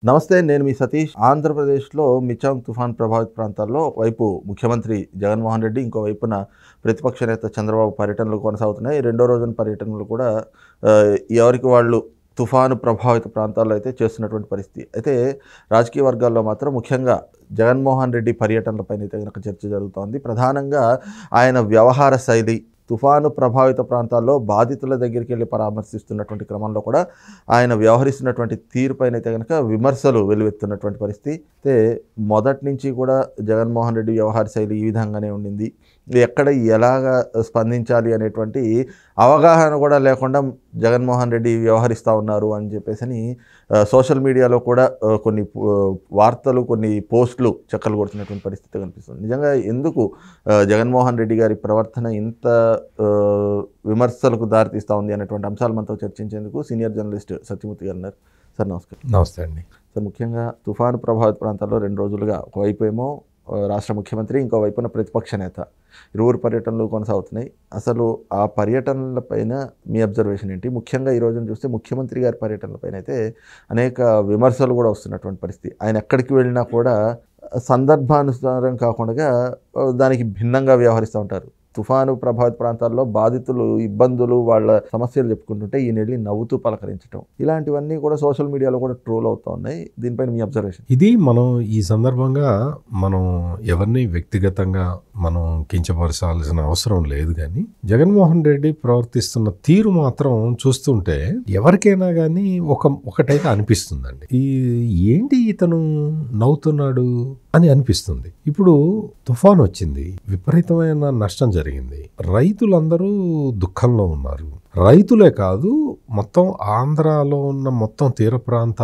నమస్తే నేను మీ సతీష్ ఆంధ్రప్రదేశ్లో మిచాంగ్ తుఫాన్ ప్రభావిత ప్రాంతాల్లో ఒకవైపు ముఖ్యమంత్రి జగన్మోహన్ రెడ్డి ఇంకో వైపున ప్రతిపక్ష నేత చంద్రబాబు పర్యటనలు కొనసాగుతున్నాయి రెండో రోజున పర్యటనలు కూడా ఆ, ఎవరికి వాళ్ళు తుఫాను ప్రభావిత ప్రాంతాల్లో అయితే చేస్తున్నటువంటి పరిస్థితి అయితే రాజకీయ వర్గాల్లో మాత్రం ముఖ్యంగా జగన్మోహన్ రెడ్డి పర్యటనలపైన అయితే కనుక చర్చ జరుగుతోంది ప్రధానంగా ఆయన వ్యవహార శైలి తుఫాను ప్రభావిత ప్రాంతాల్లో బాధితుల దగ్గరికి వెళ్ళి పరామర్శిస్తున్నటువంటి క్రమంలో కూడా ఆయన వ్యవహరిస్తున్నటువంటి తీరుపైన అయితే కనుక విమర్శలు వెలువెత్తున్నటువంటి పరిస్థితి అయితే మొదటి నుంచి కూడా జగన్మోహన్ రెడ్డి వ్యవహార శైలి ఈ విధంగానే ఉండింది ఎక్కడ ఎలాగ స్పందించాలి అనేటువంటి అవగాహన కూడా లేకుండా జగన్మోహన్ రెడ్డి వ్యవహరిస్తూ ఉన్నారు అని చెప్పేసి అని, ఆ, సోషల్ మీడియాలో కూడా ఆ, కొన్ని ఆ, వార్తలు కొన్ని పోస్టులు చెక్కలు కొడుతున్నటువంటి పరిస్థితి కనిపిస్తుంది నిజంగా ఎందుకు ఆ, జగన్మోహన్ రెడ్డి గారి ప్రవర్తన ఇంత ఆ, విమర్శలకు దారితీస్తూ ఉంది అనేటువంటి అంశాలు మనతో చర్చించేందుకు సీనియర్ జర్నలిస్ట్ సత్యమూర్తి గారు ఉన్నారు సార్ నమస్కారం నమస్తే అండి సార్ ముఖ్యంగా తుఫాను ప్రభావిత ప్రాంతాల్లో రెండు రోజులుగా ఒకవైపు ఏమో ఆ, రాష్ట్ర ముఖ్యమంత్రి ఇంకో వైపున ప్రతిపక్ష నేత ఇరువురు పర్యటనలు కొనసాగుతున్నాయి అసలు ఆ పర్యటనలపైన మీ అబ్జర్వేషన్ ఏంటి ముఖ్యంగా ఈ రోజున చూస్తే ముఖ్యమంత్రి గారి పర్యటనలపైన అయితే అనేక విమర్శలు కూడా వస్తున్నటువంటి పరిస్థితి ఆయన ఎక్కడికి వెళ్ళినా కూడా సందర్భానుసారం కాకుండా ఆ, దానికి భిన్నంగా వ్యవహరిస్తూ ఉంటారు తుఫాను ప్రభావిత ప్రాంతాల్లో బాధితులు ఇబ్బందులు వాళ్ళ సమస్యలు చెప్పుకుంటుంటే ఈయన వెళ్ళి నవ్వుతూ పలకరించడం ఇలాంటివన్నీ కూడా సోషల్ మీడియాలో కూడా ట్రోల్ అవుతా ఉన్నాయి దీనిపైన మీ అబ్జర్వేషన్ ఇది మనం ఈ సందర్భంగా మనం ఎవరిని వ్యక్తిగతంగా మనం కించపరచాల్సిన అవసరం లేదు కానీ జగన్మోహన్ రెడ్డి ప్రవర్తిస్తున్న తీరు మాత్రం చూస్తుంటే ఎవరికైనా కానీ ఒక ఒకటైతే అనిపిస్తుందండి ఈ ఏంటి ఇతను నవ్వుతున్నాడు అని అనిపిస్తుంది ఇప్పుడు తుఫాన్ వచ్చింది విపరీతమైన నష్టం జరిగింది రైతులందరూ దుఃఖంలో ఉన్నారు రైతులే కాదు మొత్తం ఆంధ్రాలో ఉన్న మొత్తం తీర ప్రాంత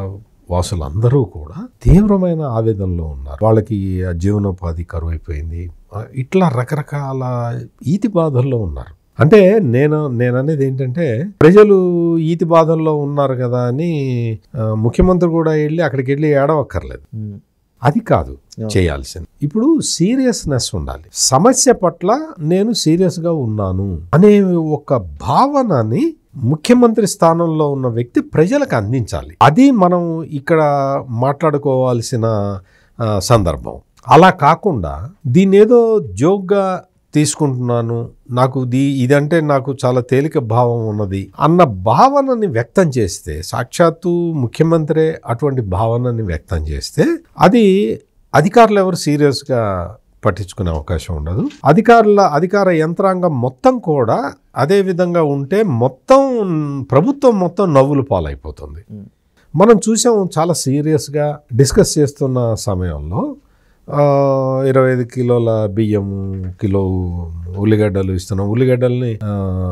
వాసులందరూ కూడా తీవ్రమైన ఆవేదనలో ఉన్నారు వాళ్ళకి ఆ జీవనోపాధి కరువైపోయింది ఆ, ఇట్లా రకరకాల ఈతి బాధల్లో ఉన్నారు అంటే నేను నేను అనేది ఏంటంటే ప్రజలు ఈతి బాధల్లో ఉన్నారు కదా అని ఆ, ముఖ్యమంత్రి కూడా వెళ్ళి అక్కడికి వెళ్ళి ఏడవక్కర్లేదు అది కాదు చేయాల్సింది ఇప్పుడు సీరియస్నెస్ ఉండాలి సమస్య పట్ల నేను సీరియస్గా ఉన్నాను అనే ఒక భావనని ముఖ్యమంత్రి స్థానంలో ఉన్న వ్యక్తి ప్రజలకు అందించాలి అది మనం ఇక్కడ మాట్లాడుకోవాల్సిన ఆ, సందర్భం అలా కాకుండా దీన్ని ఏదో జోక్గా తీసుకుంటున్నాను నాకు దీ ఇదంటే నాకు చాలా తేలిక భావం ఉన్నది అన్న భావనని వ్యక్తం చేస్తే సాక్షాత్తు ముఖ్యమంత్రి అటువంటి భావనని వ్యక్తం చేస్తే అది అధికారులు ఎవరు సీరియస్గా పట్టించుకునే అవకాశం ఉండదు అధికారుల అధికార యంత్రాంగం మొత్తం కూడా అదే విధంగా ఉంటే మొత్తం ప్రభుత్వం మొత్తం నవ్వులు పాలైపోతుంది మనం చూసాం చాలా సీరియస్గా డిస్కస్ చేస్తున్న సమయంలో ఆ, ఇరవై ఐదు కిలోల బియ్యం కిలో ఉల్లిగడ్డలు ఇస్తున్నాం ఉల్లిగడ్డల్ని ఆ,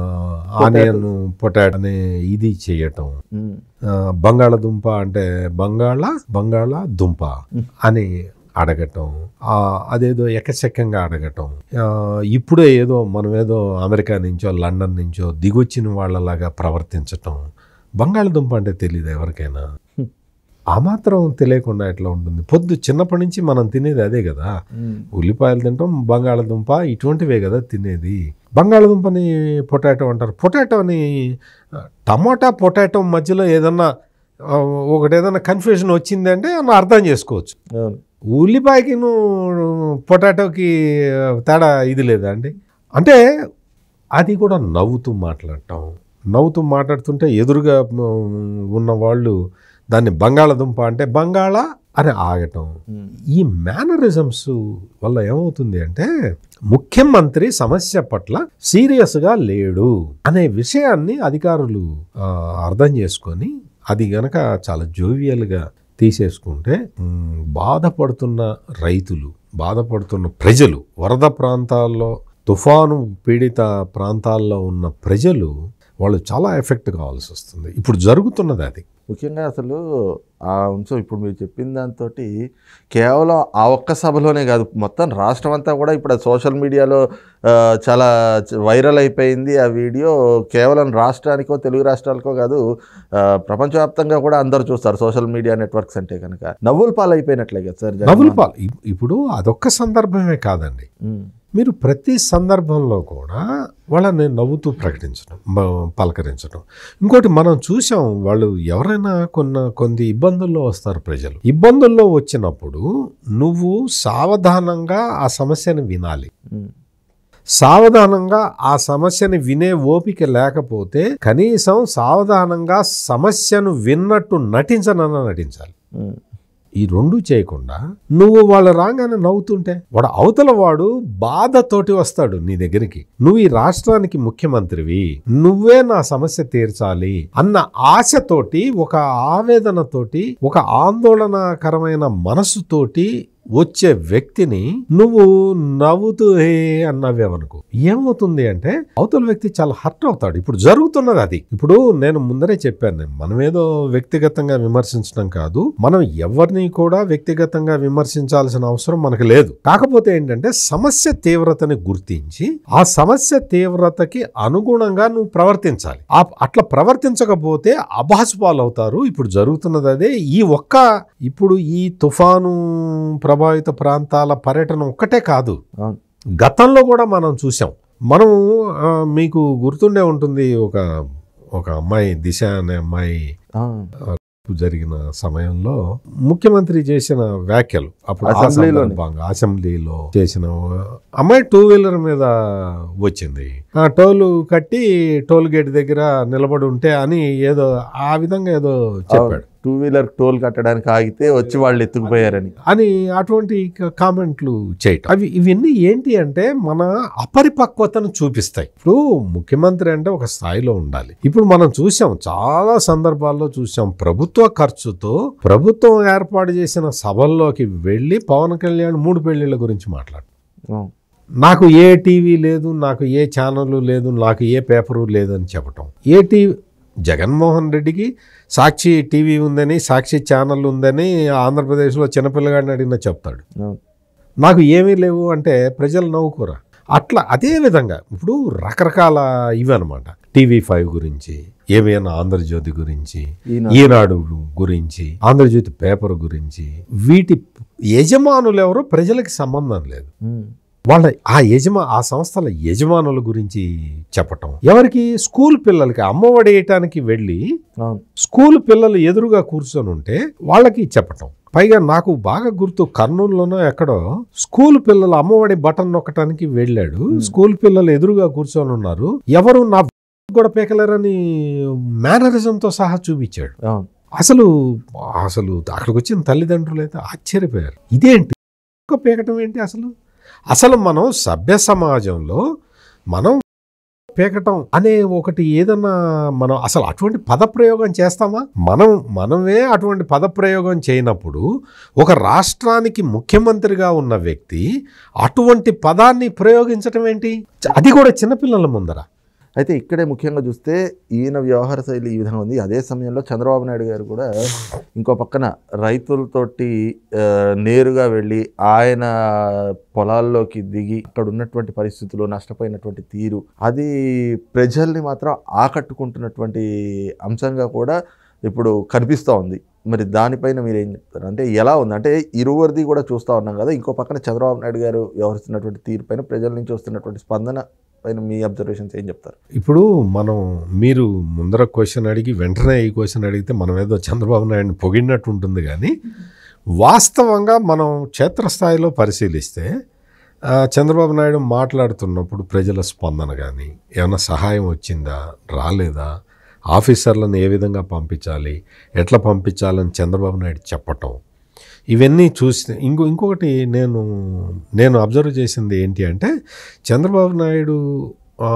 ఆనియన్ పొటాటో అనే ఇది చేయటం ఆ, బంగాళదుంప అంటే బంగాళ బంగాళ దుంప అని అడగటం ఆ, అదేదో ఎకచక్యంగా అడగటం ఆ, ఇప్పుడే ఏదో మనం ఏదో అమెరికా నుంచో లండన్ నుంచో దిగొచ్చిన వాళ్ళలాగా ప్రవర్తించటం బంగాళదుంప అంటే తెలియదు ఎవరికైనా ఆ మాత్రం తెలియకుండా ఎట్లా ఉంటుంది పొద్దు చిన్నప్పటి నుంచి మనం తినేది అదే కదా ఉల్లిపాయలు తింటాం బంగాళదుంప ఇటువంటివే కదా తినేది బంగాళదుంపని పొటాటో అంటారు పొటాటోని ఆ, టమాటా పొటాటో మధ్యలో ఏదన్నా ఆ, ఒకటి ఏదన్నా కన్ఫ్యూజన్ వచ్చింది అంటే మనం అర్థం చేసుకోవచ్చు అవును ఉల్లిపాయకి నువ్వు పొటాటోకి ఆ, తేడా ఇది లేదా అండి అంటే అది కూడా నవ్వుతూ మాట్లాడటం నవ్వుతూ మాట్లాడుతుంటే ఎదురుగా మ్, ఉన్న వాళ్ళు దాన్ని బంగాళదుంప అంటే బంగాళ అని ఆగటం ఈ మేనరిజమ్స్ వల్ల ఏమవుతుంది అంటే ముఖ్యమంత్రి సమస్య పట్ల సీరియస్గా లేడు అనే విషయాన్ని అధికారులు ఆ, అర్థం చేసుకొని అది గనక చాలా జోవియల్గా తీసేసుకుంటే మ్, బాధపడుతున్న రైతులు బాధపడుతున్న ప్రజలు వరద ప్రాంతాల్లో తుఫాను పీడిత ప్రాంతాల్లో ఉన్న ప్రజలు వాళ్ళు చాలా ఎఫెక్ట్ కావాల్సి వస్తుంది ఇప్పుడు జరుగుతున్నది అది ముఖ్యంగా అసలు ఆ అంశం ఇప్పుడు మీరు చెప్పిన దాంతో కేవలం ఆ ఒక్క సభలోనే కాదు మొత్తం రాష్ట్రం అంతా కూడా ఇప్పుడు సోషల్ మీడియాలో ఆ, చాలా చ- వైరల్ అయిపోయింది ఆ వీడియో కేవలం రాష్ట్రానికో తెలుగు రాష్ట్రాలకో కాదు ఆ, ప్రపంచవ్యాప్తంగా కూడా అందరూ చూస్తారు సోషల్ మీడియా నెట్వర్క్స్ అంటే కనుక నవ్వుల పాలు అయిపోయినట్లే కదా సార్ జగన్మోహన్? నవ్వుల పాలు ఇప్- ఇప్పుడు అదొక్క సందర్భమే కాదండి ఉమ్, మీరు ప్రతి సందర్భంలో కూడా వాళ్ళని నవ్వుతూ ప్రకటించడం మ- పలకరించడం ఇంకోటి మనం చూసాం వాళ్ళు ఎవరైనా కొన్న కొన్ని ఇబ్బందుల్లో వస్తారు ప్రజలు ఇబ్బందుల్లో వచ్చినప్పుడు నువ్వు సావధానంగా ఆ సమస్యను వినాలి ఉమ్, సావధానంగా ఆ సమస్యని వినే ఓపిక లేకపోతే కనీసం సావధానంగా సమస్యను విన్నట్టు నటించనన్న నటించాలి ఉమ్, ఈ రెండు చేయకుండా నువ్వు వాళ్ళు రాగానే నవ్వుతుంటే వాడు అవతల వాడు బాధతోటి వస్తాడు నీ దగ్గరికి నువ్వు ఈ రాష్ట్రానికి ముఖ్యమంత్రివి నువ్వే నా సమస్య తీర్చాలి అన్న ఆశతోటి ఒక ఆవేదనతోటి ఒక ఆందోళనకరమైన మనసుతోటి వచ్చే వ్యక్తిని నువ్వు నవ్వుతూ హే అన్నవేమనుకో ఏమవుతుంది అంటే అవతల వ్యక్తి చాలా హర్ట్ అవుతాడు ఇప్పుడు జరుగుతున్నది అది ఇప్పుడు నేను ముందరే చెప్పాను నేను మనమేదో వ్యక్తిగతంగా విమర్శించడం కాదు మనం ఎవరిని కూడా వ్యక్తిగతంగా విమర్శించాల్సిన అవసరం మనకు లేదు కాకపోతే ఏంటంటే సమస్య తీవ్రతని గుర్తించి ఆ సమస్య తీవ్రతకి అనుగుణంగా నువ్వు ప్రవర్తించాలి ఆ అట్లా ప్రవర్తించకపోతే అభాసు పాలవుతారు ఇప్పుడు జరుగుతున్నది అదే ఈ ఒక్క ఇప్పుడు ఈ తుఫాను ప్రభావిత ప్రాంతాల పర్యటన ఒక్కటే కాదు అవును గతంలో కూడా మనం చూసాం మనం ఆ, మీకు గుర్తుండే ఉంటుంది ఒక ఒక అమ్మాయి దిశ అనే అమ్మాయి ఆ, జరిగిన సమయంలో ముఖ్యమంత్రి చేసిన వ్యాఖ్యలు అప్పుడు ఆ అసెంబ్లీలోనే. సందర్భంగా అసెంబ్లీలో చేసిన అమ్మాయి టూ వీలర్ మీద వచ్చింది ఆ టోల్ కట్టి టోల్ గేట్ దగ్గర నిలబడి ఉంటే అని ఏదో ఆ విధంగా ఏదో చెప్పాడు టూ వీలర్ టోల్ కట్టడానికి ఆగితే వచ్చి వాళ్ళు ఎత్తుకుపోయారని అని అటువంటి క- కామెంట్లు చేయటం అవి ఇవన్నీ ఏంటి అంటే మన అపరిపక్వతను చూపిస్తాయి ఇప్పుడు ముఖ్యమంత్రి అంటే ఒక స్థాయిలో ఉండాలి ఇప్పుడు మనం చూసాం చాలా సందర్భాల్లో చూసాం ప్రభుత్వ ఖర్చుతో ప్రభుత్వం ఏర్పాటు చేసిన సభల్లోకి వెళ్ళి పవన్ కళ్యాణ్ మూడు పెళ్లిళ్ళ గురించి మాట్లాడు అవును నాకు ఏ టీవీ లేదు నాకు ఏ ఛానల్ లేదు నాకు ఏ పేపరు లేదని చెప్పటం ఏ టీవీ జగన్మోహన్ రెడ్డికి సాక్షి టీవీ ఉందని సాక్షి ఛానల్ ఉందని ఆంధ్రప్రదేశ్లో చిన్నపిల్లగాడిని అడిగినా చెప్తాడు అవును నాకు ఏమీ లేవు అంటే ప్రజలు నవ్వుకోరా అట్లా అదే విధంగా ఇప్పుడు రకరకాల ఇవి అనమాట టీవీ ఫైవ్ గురించి ఏమైనా ఆంధ్రజ్యోతి గురించి ఈయన ఈనాడు గురించి ఆంధ్రజ్యోతి పేపర్ గురించి వీటి యజమానులు ఎవరో ప్రజలకి సంబంధం లేదు ఉమ్, వాళ్ళ ఆ యజమా ఆ సంస్థల యజమానుల గురించి చెప్పటం ఎవరికి స్కూల్ పిల్లలకి అమ్మఒడి వేయటానికి వెళ్ళి అవును స్కూల్ పిల్లలు ఎదురుగా కూర్చొని ఉంటే వాళ్ళకి చెప్పటం పైగా నాకు బాగా గుర్తు కర్నూలులోనో ఎక్కడో స్కూల్ పిల్లలు అమ్మఒడి బటన్ నొక్కటానికి వెళ్ళాడు స్కూల్ పిల్లలు ఎదురుగా కూర్చొని ఉన్నారు ఎవరు నా కూడా పీకలేరని మేనరిజంతో సహా చూపించాడు అవును అసలు అసలు అక్కడికి వచ్చిన తల్లిదండ్రులు అయితే ఆశ్చర్యపోయారు ఇదేంటి కుక్క పీకటం ఏంటి అసలు అసలు మనం సభ్య సమాజంలో మనం పీకటం అనే ఒకటి ఏదన్నా మనం అసలు అటువంటి పదప్రయోగం చేస్తామా మనం మనమే అటువంటి పదప్రయోగం చేయనప్పుడు ఒక రాష్ట్రానికి ముఖ్యమంత్రిగా ఉన్న వ్యక్తి అటువంటి పదాన్ని ప్రయోగించటం ఏంటి అది కూడా చిన్నపిల్లల ముందర అయితే ఇక్కడే ముఖ్యంగా చూస్తే ఈయన వ్యవహార శైలి ఈ విధంగా ఉంది అదే సమయంలో చంద్రబాబు నాయుడు గారు కూడా ఇంకో పక్కన రైతులతోటి ఆ, నేరుగా వెళ్ళి ఆయన పొలాల్లోకి దిగి అక్కడ ఉన్నటువంటి పరిస్థితులు నష్టపోయినటువంటి తీరు అది ప్రజల్ని మాత్రం ఆకట్టుకుంటున్నటువంటి అంశంగా కూడా ఇప్పుడు కనిపిస్తూ ఉంది మరి దానిపైన మీరు ఏం చెప్తారు అంటే ఎలా ఉంది అంటే ఇరువురిది కూడా చూస్తూ ఉన్నాం కదా ఇంకో పక్కన చంద్రబాబు నాయుడు గారు వ్యవహరిస్తున్నటువంటి తీరు పైన ప్రజల నుంచి వస్తున్నటువంటి స్పందన పైన మీ అబ్జర్వేషన్స్ ఏం చెప్తారు ఇప్పుడు మనం మీరు ముందర క్వశ్చన్ అడిగి వెంటనే ఈ క్వశ్చన్ అడిగితే మనం ఏదో చంద్రబాబు నాయుడిని పొగిడినట్టు ఉంటుంది కానీ వాస్తవంగా మనం క్షేత్రస్థాయిలో పరిశీలిస్తే ఆ, చంద్రబాబు నాయుడు మాట్లాడుతున్నప్పుడు ప్రజల స్పందన కానీ ఏమైనా సహాయం వచ్చిందా రాలేదా ఆఫీసర్లను ఏ విధంగా పంపించాలి ఎట్లా పంపించాలని చంద్రబాబు నాయుడు చెప్పటం ఇవన్నీ చూస్తే ఇంకో ఇంకొకటి నేను నేను అబ్జర్వ్ చేసింది ఏంటి అంటే చంద్రబాబు నాయుడు ఆ,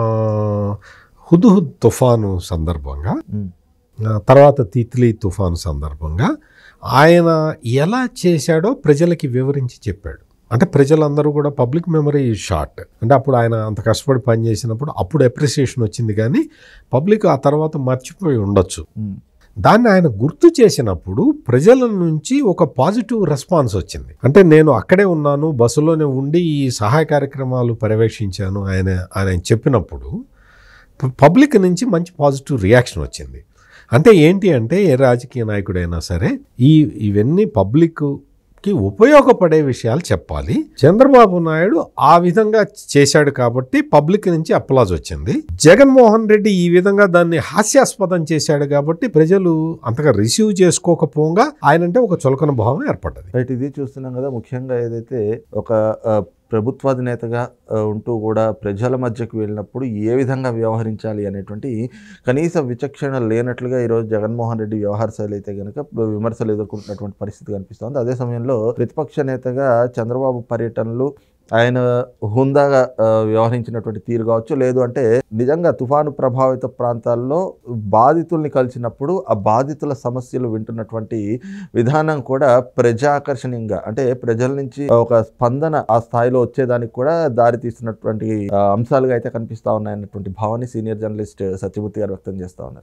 హుద్హుద్ తుఫాను సందర్భంగా ఉమ్, ఆ, తర్వాత తిత్లీ తుఫాను సందర్భంగా ఆయన ఎలా చేశాడో ప్రజలకి వివరించి చెప్పాడు అంటే ప్రజలందరూ కూడా పబ్లిక్ మెమరీ షార్ట్ అంటే అప్పుడు ఆయన అంత కష్టపడి పనిచేసినప్పుడు అప్పుడు అప్రిసియేషన్ వచ్చింది కానీ పబ్లిక్ ఆ తర్వాత మర్చిపోయి ఉండొచ్చు ఉమ్, దాన్ని ఆయన గుర్తు చేసినప్పుడు ప్రజల నుంచి ఒక పాజిటివ్ రెస్పాన్స్ వచ్చింది అంటే నేను అక్కడే ఉన్నాను బస్సులోనే ఉండి ఈ సహాయ కార్యక్రమాలు పర్యవేక్షించాను ఆయన ఆయన చెప్పినప్పుడు ప- పబ్లిక్ నుంచి మంచి పాజిటివ్ రియాక్షన్ వచ్చింది అంటే ఏంటి అంటే ఏ రాజకీయ నాయకుడైనా సరే ఈ ఇవన్నీ పబ్లిక్ కి ఉపయోగపడే విషయాలు చెప్పాలి చంద్రబాబు నాయుడు ఆ విధంగా చేశాడు కాబట్టి పబ్లిక్ నుంచి అప్లాజ్ వచ్చింది జగన్మోహన్ రెడ్డి ఈ విధంగా దాన్ని హాస్యాస్పదం చేశాడు కాబట్టి ప్రజలు అంతగా రిసీవ్ చేసుకోకపోగా ఆయనంటే ఒక చులకన భావం ఏర్పడ్డది రైట్ ఇది చూస్తున్నాం కదా ముఖ్యంగా ఏదైతే ఒక ఆ, ప్రభుత్వాధినేతగా ఆ, ఉంటూ కూడా ప్రజల మధ్యకు వెళ్ళినప్పుడు ఏ విధంగా వ్యవహరించాలి అనేటువంటి కనీస విచక్షణ లేనట్లుగా ఈరోజు జగన్మోహన్ రెడ్డి వ్యవహార శైలి అయితే కనుక విమర్శలు ఎదుర్కొంటున్నటువంటి పరిస్థితి కనిపిస్తోంది అదే సమయంలో ప్రతిపక్ష నేతగా చంద్రబాబు పర్యటనలు ఆయన హుందాగా ఆ, వ్యవహరించినటువంటి తీరు కావచ్చు లేదు అంటే నిజంగా తుఫాను ప్రభావిత ప్రాంతాల్లో బాధితుల్ని కలిసినప్పుడు ఆ బాధితుల సమస్యలు వింటున్నటువంటి విధానం కూడా ప్రజాకర్షణీయంగా అంటే ప్రజల నుంచి ఒక స్పందన ఆ స్థాయిలో వచ్చేదానికి కూడా దారి తీస్తున్నటువంటి ఆ, అంశాలుగా అయితే కనిపిస్తా ఉన్నాయన్నటువంటి భావాన్ని సీనియర్ జర్నలిస్ట్ సత్యమూర్తి గారు వ్యక్తం చేస్తా ఉన్నారు